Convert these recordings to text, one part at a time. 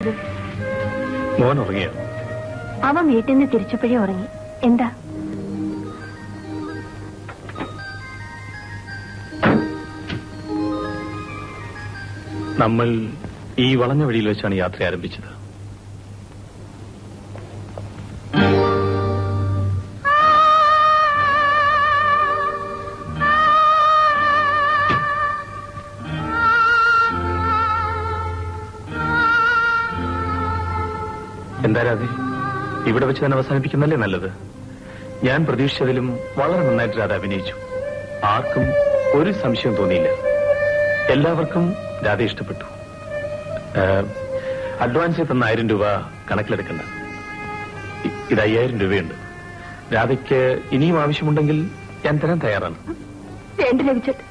മോൻ ഉറങ്ങിയോ അവൻ വീട്ടിൽ നിന്ന് തിരിച്ചപ്പോഴേ ഉറങ്ങി എന്താ നമ്മൾ ഈ വളഞ്ഞ വഴിയിൽ വെച്ചാണ് യാത്ര ആരംഭിച്ചത് എന്താ രാധേ ഇവിടെ വെച്ച് തന്നെ അവസാനിപ്പിക്കുന്നല്ലേ നല്ലത് ഞാൻ പ്രതീക്ഷിച്ചതിലും വളരെ നന്നായിട്ട് രാധ അഭിനയിച്ചു ആർക്കും ഒരു സംശയം തോന്നിയില്ല എല്ലാവർക്കും രാധ ഇഷ്ടപ്പെട്ടു ഏഹ്, അഡ്വാൻസ് തന്ന ആയിരം രൂപ കണക്കിലെടുക്കണ്ട ഇ- ഇത് അയ്യായിരം രൂപയുണ്ട് രാധയ്ക്ക് ഇനിയും ആവശ്യമുണ്ടെങ്കിൽ ഞാൻ തരാൻ തയ്യാറാണ് വേണ്ട ലഭിച്ചിട്ട്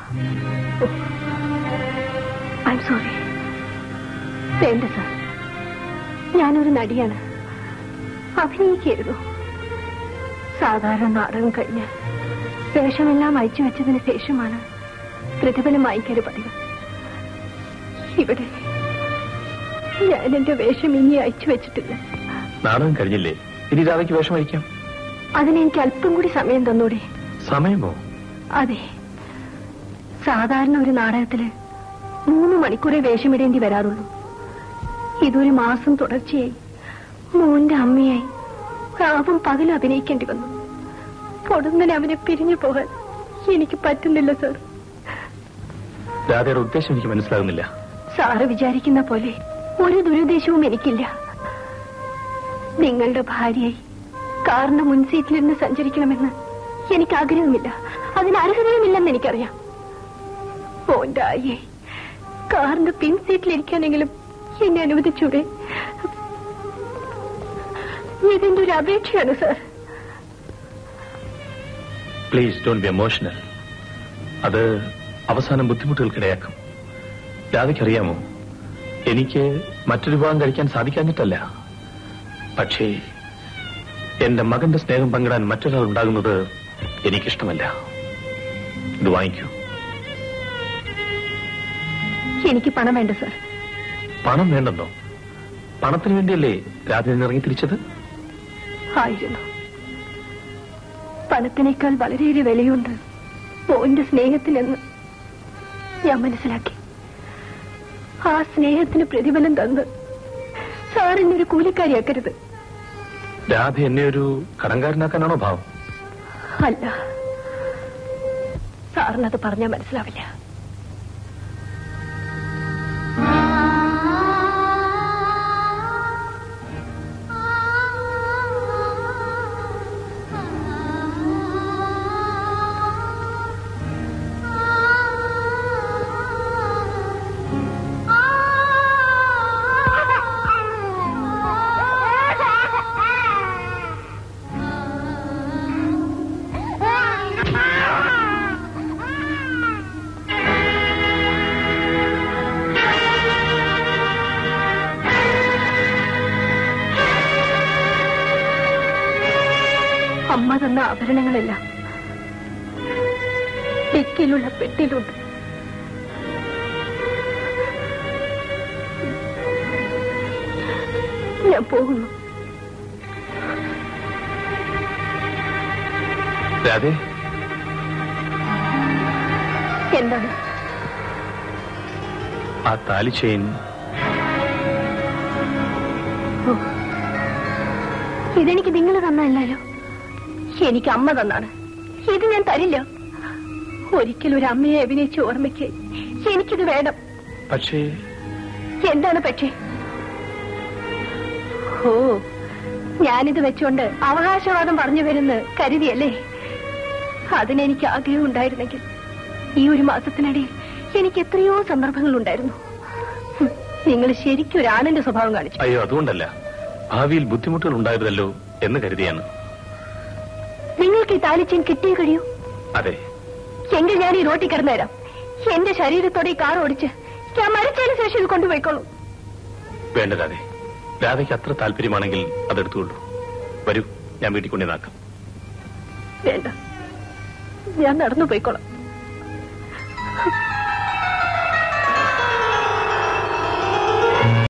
ഐ സോറി വേണ്ട സാർ ഞാനൊരു നടിയാണ് അഭിനയിക്കായിരുന്നു സാധാരണ നാടകം കഴിഞ്ഞ് വേഷമെല്ലാം അയച്ചു വെച്ചതിന് ശേഷമാണ് പ്രതിഫലം വാങ്ങിക്കല് പതിവ് ഇവിടെ ഞാൻ എന്റെ വേഷം ഇനി അയച്ചു വെച്ചിട്ടില്ല നാടകം കഴിഞ്ഞില്ലേ ഇനി രാധയ്ക്ക് വേഷം അയക്കാം അതിനെനിക്ക് അല്പം കൂടി സമയം തന്നൂടെ സമയമോ അതെ സാധാരണ ഒരു നാടകത്തില് മൂന്ന് മണിക്കൂറേ വേഷമിടേണ്ടി വരാറുള്ളൂ ഇതൊരു മാസം തുടർച്ചയായി മോന്റെ അമ്മയായി രാവും പകലും അഭിനയിക്കേണ്ടി വന്നു പൊടുന്നനെ അവനെ പിരിഞ്ഞു പോകാൻ എനിക്ക് പറ്റുന്നില്ല സർ രാധയുടെ ഉദ്ദേശം എനിക്ക് മനസ്സിലാകുന്നില്ല സാറ് വിചാരിക്കുന്ന പോലെ ഒരു ദുരുദ്ദേശവും എനിക്കില്ല നിങ്ങളുടെ ഭാര്യയായി കാറിന്റെ മുൻസീറ്റിലിരുന്ന് സഞ്ചരിക്കണമെന്ന് എനിക്ക് ആഗ്രഹമില്ല അതിന് അർഹതയുമില്ലെന്ന് എനിക്കറിയാം മോന്റെ ആയെ കാറിന്റെ പിൻസീറ്റിലിരിക്കാനെങ്കിലും എന്നെ അനുവദിച്ചൂടെ ഇതിന്റെ ഒരു അപേക്ഷയാണ് sir please don't be emotional അത് അവസാനം ബുദ്ധിമുട്ടുകൾക്കിടയാക്കും രാധയ്ക്കറിയാമോ എനിക്ക് മറ്റൊരു വിവാഹം കഴിക്കാൻ സാധിക്കാഞ്ഞിട്ടല്ല പക്ഷേ എന്റെ മകന്റെ സ്നേഹം പങ്കിടാൻ മറ്റൊരാൾ ഉണ്ടാകുന്നത് എനിക്കിഷ്ടമല്ല ഇത് വാങ്ങിക്കൂ എനിക്ക് പണം വേണ്ട സാർ പണം വേണ്ടെന്നോ പണത്തിന് വേണ്ടിയല്ലേ രാധ ഇറങ്ങി തിരിച്ചത് ആയിരുന്നു പണത്തിനേക്കാൾ വളരെയേറെ വിലയുണ്ട് മോന്റെ സ്നേഹത്തിനെന്ന് ഞാൻ മനസ്സിലാക്കി ആ സ്നേഹത്തിന് പ്രതിഫലം തന്ന് സാറിനെ ഒരു കൂലിക്കാരിയാക്കരുത് രാധ എന്നെ ഒരു കടങ്കാരനാക്കാനാണോ ഭാവം അല്ല സാറിനത് പറഞ്ഞാൽ മനസ്സിലാവില്ല അമ്മ തന്ന ആഭരണങ്ങളെല്ലാം ഡിക്കിലുള്ള പെട്ടിയിലുണ്ട് ഞാൻ പോകുന്നു രാധേ എന്താണ് ആ താലി ചെയിൻ ഓ. ഇതെനിക്ക് നിങ്ങൾ തന്നല്ലോ എനിക്ക് അമ്മ തന്നാണ് ഇത് ഞാൻ തരില്ല ഒരിക്കലും ഒരു അമ്മയെ അഭിനയിച്ച ഓർമ്മയ്ക്ക് എനിക്കിത് വേണം പക്ഷേ എന്താണ് പക്ഷേ ഓ ഞാനിത് വെച്ചുകൊണ്ട് അവകാശവാദം പറഞ്ഞു വരുന്ന കരുതിയല്ലേ അതിനെനിക്ക് ആഗ്രഹം ഉണ്ടായിരുന്നെങ്കിൽ ഈ ഒരു മാസത്തിനിടയിൽ എനിക്ക് എത്രയോ സന്ദർഭങ്ങൾ ഉണ്ടായിരുന്നു നിങ്ങൾ ശരിക്കും ഒരു ആണിന്റെ സ്വഭാവം കാണിച്ചു അയ്യോ അതുകൊണ്ടല്ല ഭാവിയിൽ ബുദ്ധിമുട്ടുകൾ ഉണ്ടായിരുന്നല്ലോ എന്ന് കരുതിയാണ് നിങ്ങൾക്ക് ഈ താലിച്ചേൻ കിട്ടിയേ കഴിയൂ അതെ എങ്കിൽ ഞാൻ ഈ റോട്ടിൽ കിടന്നു തരാം എന്റെ ശരീരത്തോടെ ഈ കാർ ഓടിച്ച് ഞാൻ മരിച്ചതിന് ശേഷം ഇത് കൊണ്ടുപോയിക്കോളൂ വേണ്ട രാധേ രാധയ്ക്ക് അത്ര താല്പര്യമാണെങ്കിൽ അതെടുത്തുകൊള്ളൂ വരൂ ഞാൻ വീട്ടിൽ കൊണ്ടേ നാക്കാം വേണ്ട ഞാൻ നടന്നു പോയിക്കോളാം